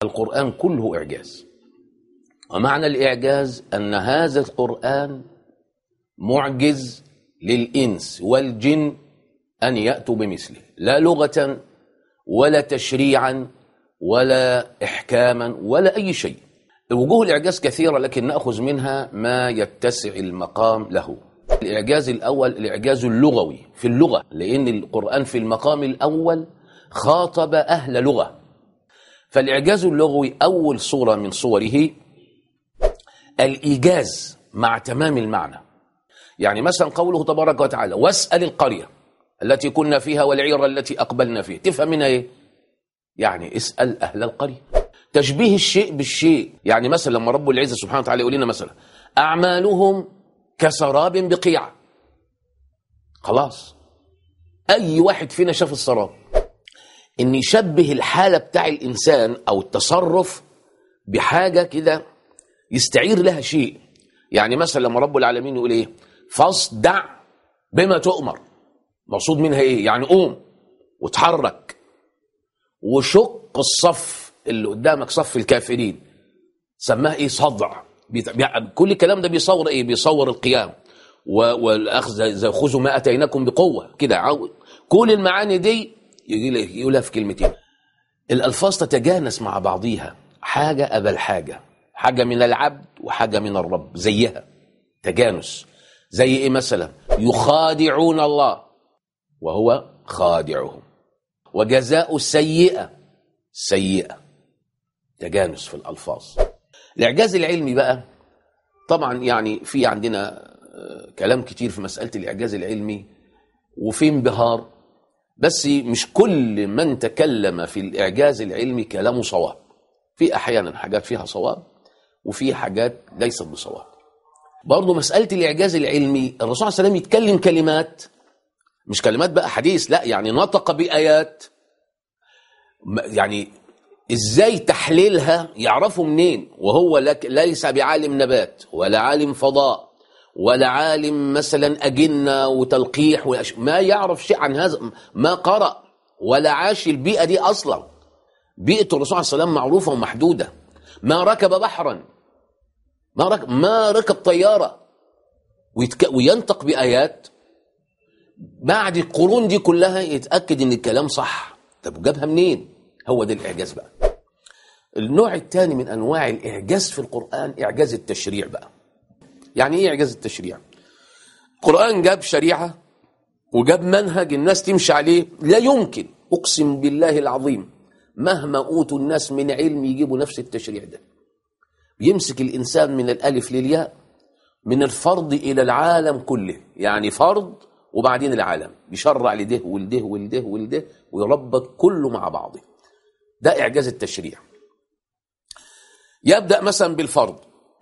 القرآن كله إعجاز ومعنى الإعجاز أن هذا القرآن معجز للإنس والجن أن يأتوا بمثله لا لغة ولا تشريعا ولا إحكاما ولا أي شيء وجوه الإعجاز كثيرة لكن نأخذ منها ما يتسع المقام له الإعجاز الأول الإعجاز اللغوي في اللغة لأن القرآن في المقام الأول خاطب أهل لغة فالإعجاز اللغوي أول صورة من صوره الإيجاز مع تمام المعنى يعني مثلا قوله تبارك وتعالى واسأل القرية التي كنا فيها والعير التي أقبلنا فيها تفهم منها إيه؟ يعني اسأل أهل القرية تشبيه الشيء بالشيء يعني مثلا لما رب العزة سبحانه وتعالى يقول لنا مثلا أعمالهم كسراب بقيع خلاص أي واحد فينا شاف السراب إن يشبه الحالة بتاع الإنسان أو التصرف بحاجة كده يستعير لها شيء يعني مثلا لما رب العالمين يقول إيه فاصدع بما تؤمر مقصود منها إيه يعني قوم وتحرك وشق الصف اللي قدامك صف الكافرين سماه ايه صدع بيت- بيع- كل الكلام ده بيصور ايه بيصور القيام و- والاخذ زي- زي خذوا ما اتيناكم بقوه كده عاو- كل المعاني دي يجي لك- يقولها في كلمتين الالفاظ تتجانس مع بعضيها حاجه قبل حاجه حاجه من العبد وحاجه من الرب زيها تجانس زي ايه مثلا يخادعون الله وهو خادعهم وجزاء السيئه سيئه تجانس في الالفاظ الاعجاز العلمي بقى طبعا يعني في عندنا آه، كلام كتير في مساله الاعجاز العلمي وفي انبهار بس مش كل من تكلم في الاعجاز العلمي كلامه صواب في احيانا حاجات فيها صواب وفي حاجات ليست بصواب برضه مساله الاعجاز العلمي الرسول صلى الله عليه وسلم يتكلم كلمات مش كلمات بقى حديث لا يعني نطق بايات م- يعني ازاي تحليلها يعرفه منين وهو لك ليس بعالم نبات ولا عالم فضاء ولا عالم مثلا أجنة وتلقيح وأش... ما يعرف شيء عن هذا ما قرأ ولا عاش البيئة دي أصلا بيئة الرسول صلى الله عليه وسلم معروفة ومحدودة ما ركب بحرا ما ركب, ما ركب طيارة ويتك... وينطق بآيات بعد القرون دي كلها يتأكد ان الكلام صح طب جابها منين هو ده الإعجاز بقى النوع الثاني من أنواع الإعجاز في القرآن إعجاز التشريع بقى يعني إيه إعجاز التشريع القرآن جاب شريعة وجاب منهج الناس تمشي عليه لا يمكن أقسم بالله العظيم مهما أوتوا الناس من علم يجيبوا نفس التشريع ده بيمسك الإنسان من الألف للياء من الفرض إلى العالم كله يعني فرض وبعدين العالم يشرع لده ولده ولده ولده ويربط كله مع بعضه ده إعجاز التشريع يبدأ مثلا بالفرض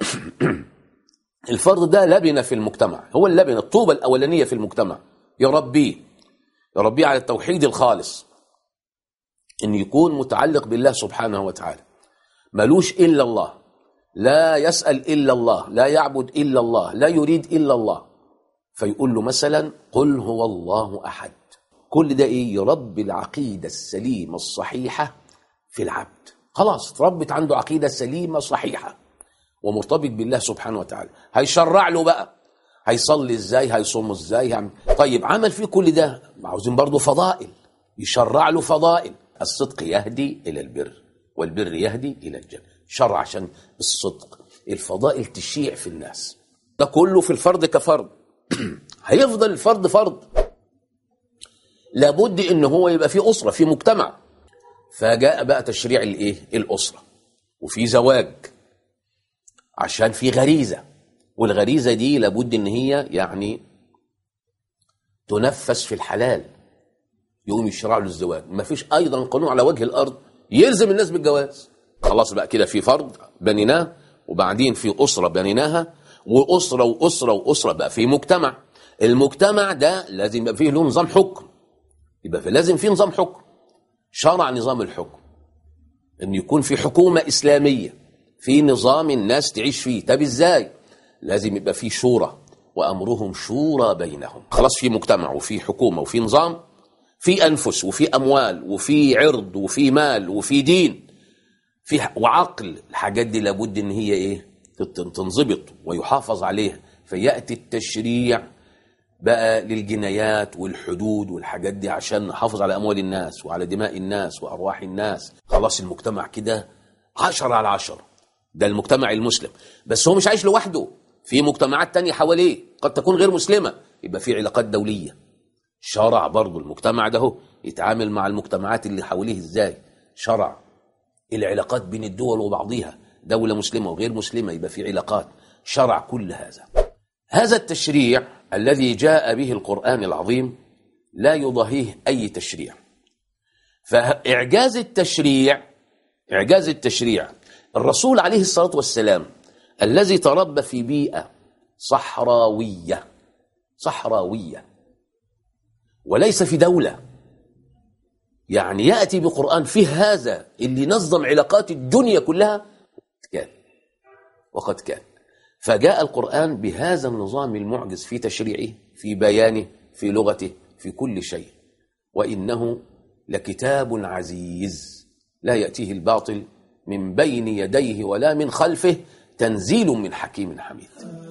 الفرض ده لبنة في المجتمع هو اللبنة الطوبة الأولانية في المجتمع يربيه يربيه على التوحيد الخالص إن يكون متعلق بالله سبحانه وتعالى ملوش إلا الله لا يسأل إلا الله لا يعبد إلا الله لا يريد إلا الله فيقول له مثلا قل هو الله أحد كل ده إيه يربي العقيدة السليمة الصحيحة في العبد خلاص اتربت عنده عقيدة سليمة صحيحة ومرتبط بالله سبحانه وتعالى هيشرع له بقى هيصلي ازاي هيصوم ازاي يعني طيب عمل فيه كل ده عاوزين برضه فضائل يشرع له فضائل الصدق يهدي الى البر والبر يهدي الى الجنه شرع عشان الصدق الفضائل تشيع في الناس ده كله في الفرد كفرد هيفضل الفرد فرد لابد ان هو يبقى في اسره في مجتمع فجاء بقى تشريع الايه الاسره وفي زواج عشان في غريزه والغريزه دي لابد ان هي يعني تنفس في الحلال يقوم يشرع له الزواج ما فيش ايضا قانون على وجه الارض يلزم الناس بالجواز خلاص بقى كده في فرد بنيناه وبعدين في اسره بنيناها واسره واسره واسره بقى في مجتمع المجتمع ده لازم يبقى فيه له نظام حكم يبقى في لازم فيه نظام حكم شرع نظام الحكم ان يكون في حكومه اسلاميه في نظام الناس تعيش فيه طب ازاي لازم يبقى في شورى وامرهم شورى بينهم خلاص في مجتمع وفي حكومه وفي نظام في انفس وفي اموال وفي عرض وفي مال وفي دين في وعقل الحاجات دي لابد ان هي ايه تت- تنضبط ويحافظ عليها فياتي التشريع بقى للجنايات والحدود والحاجات دي عشان نحافظ على اموال الناس وعلى دماء الناس وارواح الناس خلاص المجتمع كده عشرة على عشرة ده المجتمع المسلم بس هو مش عايش لوحده في مجتمعات تانية حواليه قد تكون غير مسلمة يبقى في علاقات دولية شرع برضه المجتمع ده هو يتعامل مع المجتمعات اللي حواليه ازاي شرع العلاقات بين الدول وبعضها دولة مسلمة وغير مسلمة يبقى في علاقات شرع كل هذا هذا التشريع الذي جاء به القرآن العظيم لا يضاهيه أي تشريع فإعجاز التشريع إعجاز التشريع الرسول عليه الصلاة والسلام الذي تربى في بيئة صحراوية صحراوية وليس في دولة يعني يأتي بقرآن فيه هذا اللي نظم علاقات الدنيا كلها كان وقد كان فجاء القرآن بهذا النظام المعجز في تشريعه في بيانه في لغته في كل شيء وإنه لكتاب عزيز لا يأتيه الباطل من بين يديه ولا من خلفه تنزيل من حكيم حميد